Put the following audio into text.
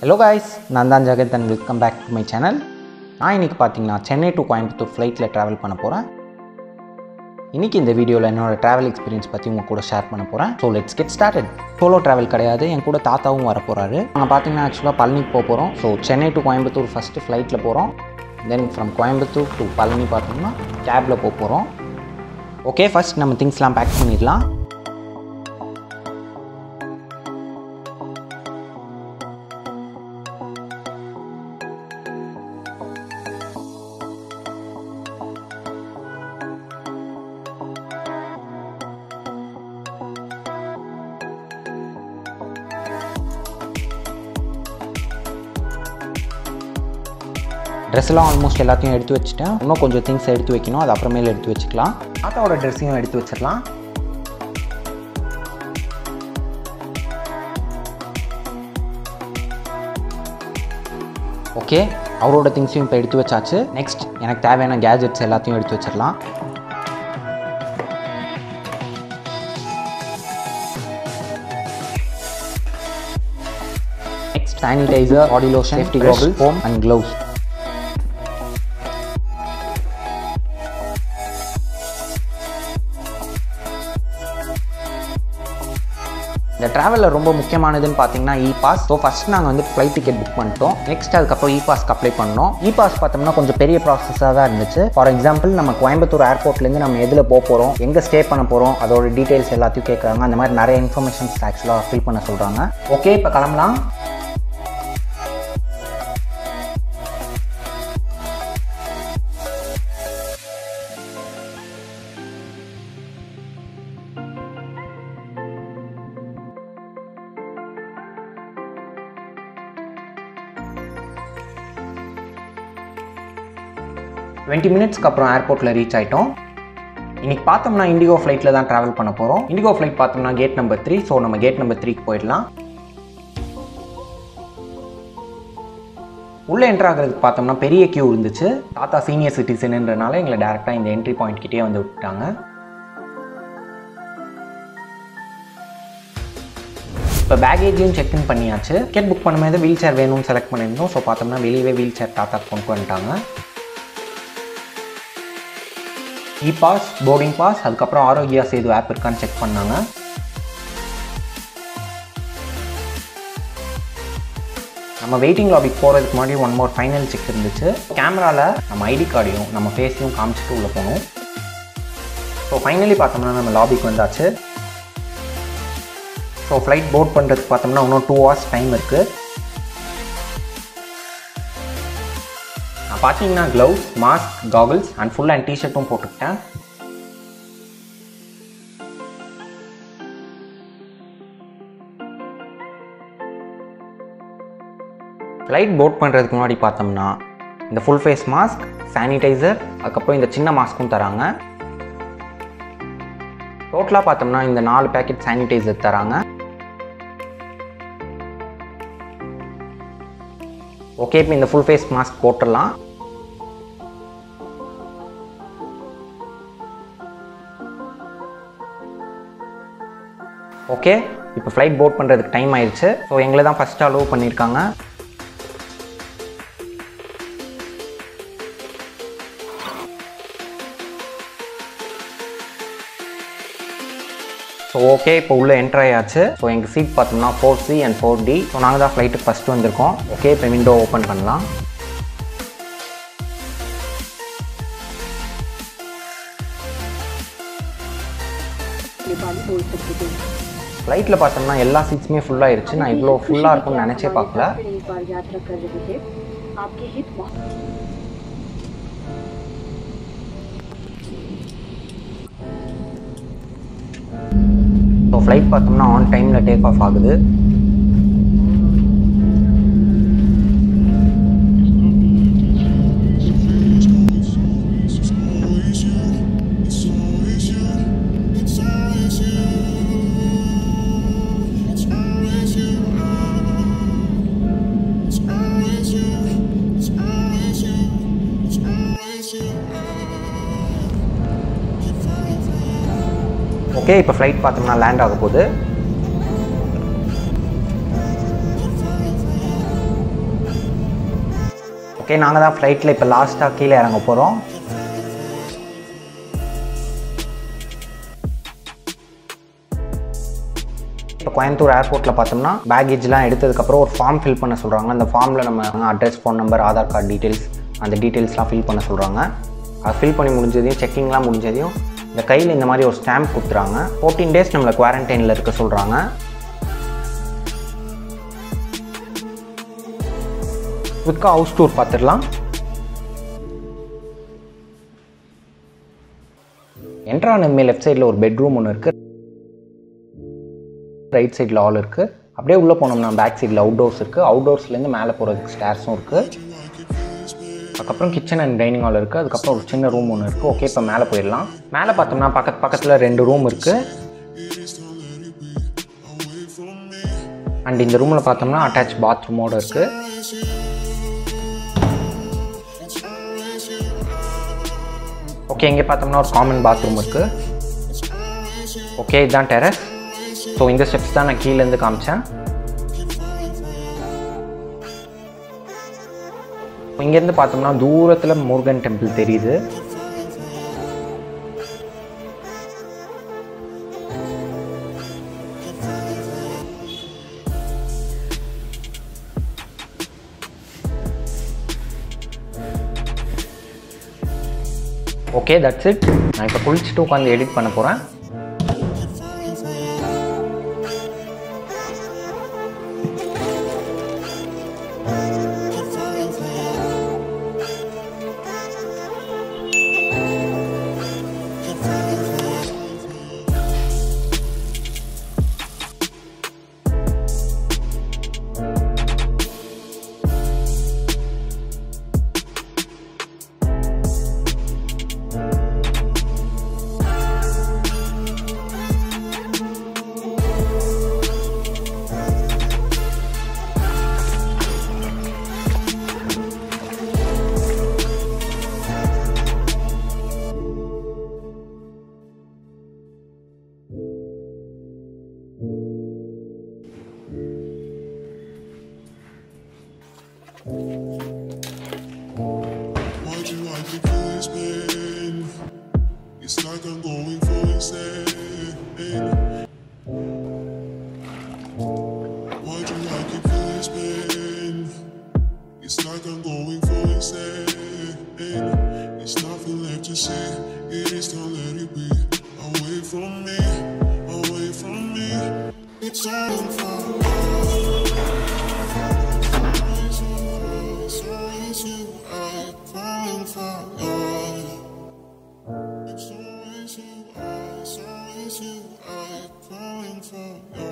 Hello guys நான் தான் Jagath and welcome back to my channel நான் இன்றைக்கி பார்த்தீங்கன்னா சென்னை டு கோயம்புத்தூர் ஃப்ளைட்டில் ட்ராவல் பண்ண போகிறேன் இன்றைக்கி இந்த வீடியோவில் என்னோட ட்ராவல் எக்ஸ்பீரியன்ஸ் பற்றி உங்கள் கூட ஷேர் பண்ண போகிறேன் so let's get started solo travel கிடையாது என் கூட தாத்தாவும் வர போகிறாரு நாங்கள் பார்த்தீங்கன்னா ஆக்சுவலாக பழனிக்கு போக போகிறோம் so Chennai to Coimbatore first ஃப்ளைட்டில் போகிறோம் then from Coimbatore to Palani பார்த்தோம்னா கேபில் போக போகிறோம் ஓகே ஃபஸ்ட் நம்ம திங்ஸ்லாம் பேக் பண்ணிடலாம் ட்ரெஸ்லாம் ஆல்மோஸ்ட் எல்லாத்தையும் எடுத்து வச்சுட்டேன் இன்னும் கொஞ்சம் திங்ஸ் எடுத்து வைக்கணும் அது அப்புறமேல எடுத்து வச்சுக்கலாம் தாத்தாவோட ட்ரெஸ்ஸையும் எடுத்து வச்சிடலாம் ஓகே அவரோட திங்ஸையும் இப்போ எடுத்து வச்சாச்சு நெக்ஸ்ட் எனக்கு தேவையான கேஜெட்ஸ் எல்லாத்தையும் எடுத்து வச்சிடலாம் next sanitiser body lotion safety Gokul foam and gloves இந்த ட்ராவலில் ரொம்ப முக்கியமானதுன்னு பார்த்தீங்கன்னா இ பாஸ் ஸோ ஃபஸ்ட் நாங்கள் வந்து ஃப்ளைட் டிக்கெட் புக் பண்ணிட்டோம் நெக்ஸ்ட் அதுக்கப்புறம் இ பாஸ்க்கு அப்ளை பண்ணோம் இ பாஸ் பார்த்தோம்னா கொஞ்சம் பெரிய ப்ராசஸாக தான் இருந்துச்சு ஃபார் எக்ஸாம்பிள் நம்ம கோயம்புத்தூர் ஏர்போர்ட்லேருந்து நம்ம எதில் போக போகிறோம் எங்கே ஸ்டே பண்ண போகிறோம் அதோட டீட்டெயில்ஸ் எல்லாத்தையும் கேட்குறாங்க அந்த மாதிரி நிறைய இன்ஃபர்மேஷன்ஸ் ஆக்சுவலாக ஃபில் பண்ண சொல்கிறாங்க ஓகே இப்போ கிளம்பலாம் டுவெண்ட்டி மினிட்ஸ்க்கு அப்புறம் ஏர்போர்ட்டில் ரீச் ஆகிட்டோம் இன்னைக்கு பார்த்தோம்னா இண்டிகோ ஃப்ளைட்டில் தான் ட்ராவல் பண்ண போகிறோம் இண்டிகோ ஃப்ளைட் பார்த்தோம்னா கேட் நம்பர் த்ரீ ஸோ நம்ம கேட் நம்பர் த்ரீக்கு போயிடலாம் உள்ளே என்ட்ரு ஆகிறதுக்கு பார்த்தோம்னா பெரிய கியூ இருந்துச்சு தாத்தா சீனியர் சிட்டிசன்ன்றனால எங்களை டேரெக்டாக இந்த என்ட்ரி பாயிண்ட் கிட்டே வந்து விட்டுட்டாங்க இப்போ பேகேஜையும் செக் இன் பண்ணியாச்சு டிக்கெட் புக் பண்ணும்போது வீல் சேர் வேணும்னு செலக்ட் பண்ணியிருந்தோம் ஸோ பார்த்தோம்னா வெளியவே வீல் சேர் தாத்தா கொண்டு வந்துட்டாங்க இ பாஸ் போர்டிங் பாஸ் அதுக்கப்புறம் ஆரோக்கியா சேது ஆப் இருக்கான்னு செக் பண்ணாங்க நம்ம வெயிட்டிங் லாபிக்கு போகிறதுக்கு முன்னாடி ஒன் மோர் ஃபைனல் செக் இருந்துச்சு கேமராவில் நம்ம ஐடி கார்டையும் நம்ம ஃபேஸையும் காமிச்சிட்டு உள்ளே போகணும் ஸோ ஃபைனலி பார்த்தோம்னா நம்ம லாபிக்கு வந்தாச்சு ஸோ ஃப்ளைட் போர்ட் பண்ணுறதுக்கு பார்த்தோம்னா இன்னும் டூ ஹவர்ஸ் டைம் இருக்குது பார்த்தீங்கன்னா gloves mask goggles and full and டிஷர்ட்டும் போட்டுக்கிட்டேன் ஃப்ளைட் போட் பண்ணுறதுக்கு முன்னாடி பார்த்தோம்னா இந்த ஃபுல் ஃபேஸ் மாஸ்க் சானிடைசர் அதுக்கப்புறம் இந்த சின்ன மாஸ்க்கும் தராங்க டோட்டலாக பார்த்தோம்னா இந்த நாலு பேக்கெட் சானிடைசர் தராங்க ஓகே இப்போ இந்த ஃபுல் ஃபேஸ் மாஸ்க் போட்டுடலாம் ஓகே இப்போ ஃப்ளைட் போட் பண்ணுறதுக்கு டைம் ஆயிடுச்சு ஸோ எங்களை தான் ஃபஸ்ட்டு அலோவ் பண்ணியிருக்காங்க ஸோ ஓகே இப்போ உள்ளே என்ட்ரு ஆயாச்சு ஸோ எங்கள் சீட் பார்த்தோம்னா four C and four D so நாங்கள் தான் ஃப்ளைட்டுக்கு ஃபஸ்ட்டு வந்திருக்கோம் ஓகே இப்போ விண்டோ ஓப்பன் பண்ணலாம் ஃப்ளைட்டில் பார்த்தோம்னா எல்லா சீட்ஸுமே ஃபுல்லாகிருச்சு நான் இவ்வளோ ஃபுல்லாக இருக்கும்னு நினச்சே பார்க்கல एक बार यात्रा कर रहे थे आपके हित ஸோ ஃப்ளைட் பார்த்தோம்னா ஆன் டைமில் டேக் ஆஃப் ஆகுது ஓகே இப்போ ஃப்ளைட் பார்த்தோம்னா லேண்ட் ஆக போகுது ஓகே நாங்கள் தான் ஃப்ளைட்டில் இப்போ லாஸ்ட்டாக கீழே இறங்க போகிறோம் இப்போ கோயம்புத்தூர் ஏர்போர்ட்டில் பார்த்தோம்னா பேகேஜ்லாம் எடுத்ததுக்கப்புறம் ஒரு ஃபார்ம் ஃபில் பண்ண சொல்கிறாங்க அந்த ஃபார்மில் நம்ம address phone number Aadhaar card details அந்த டீட்டெயில்ஸ்லாம் ஃபில் பண்ண சொல்கிறாங்க அது ஃபில் பண்ணி முடிஞ்சதையும் செக்கிங்லாம் முடிஞ்சதையும் இந்த கையில் இந்த மாதிரி ஒரு ஸ்டாம்ப் கொடுத்துறாங்க ஃபோர்டீன் டேஸ் நம்மளை குவாரண்டைனில் இருக்க சொல்கிறாங்க குவிக்காக ஹவுஸ் டூர் பார்த்துடலாம் என்ட்ரானமே லெஃப்ட் சைடில் ஒரு பெட்ரூம் ஒன்று இருக்குது ரைட் சைடில் ஹால் இருக்குது அப்படியே உள்ளே போனோம்னா பேக் சைடில் அவுட்டோர்ஸ் இருக்குது அவுட்டோர்ஸ்லேருந்து மேலே போகிறதுக்கு ஸ்டேர்ஸும் இருக்குது அதுக்கப்புறம் கிச்சன் அண்ட் டைனிங் ஹால் இருக்குது அதுக்கப்புறம் ஒரு சின்ன ரூம் ஒன்று இருக்குது ஓகே இப்போ மேலே போயிடலாம் மேலே பார்த்தோம்னா பக்கத்து பக்கத்தில் ரெண்டு ரூம் இருக்குது அண்ட் இந்த ரூமில் பார்த்தோம்னா அட்டாச் பாத்ரூமோடு இருக்குது ஓகே இங்கே பார்த்தோம்னா ஒரு காமன் பாத்ரூம் இருக்குது ஓகே இதுதான் டெரஸ் ஸோ இந்த ஸ்டெப்ஸ் தான் நான் கீழேருந்து காமிச்சேன் இங்கேருந்து பார்த்தோம்னா தூரத்தில் முருகன் டெம்பிள் தெரியுது ஓகே தட்ஸ் இட் நான் இப்போ குளிச்சுட்டு உட்காந்து எடிட் பண்ண போகிறேன் Why'd you like to kill this man? It's like I'm going for insane. Why'd you like to kill this man? It's like I'm going for insane. It's nothing left to say. It is time let it be. Away from me, away from me. It's all for It's always you I'm falling for. It's always you, it's always you I'm falling for.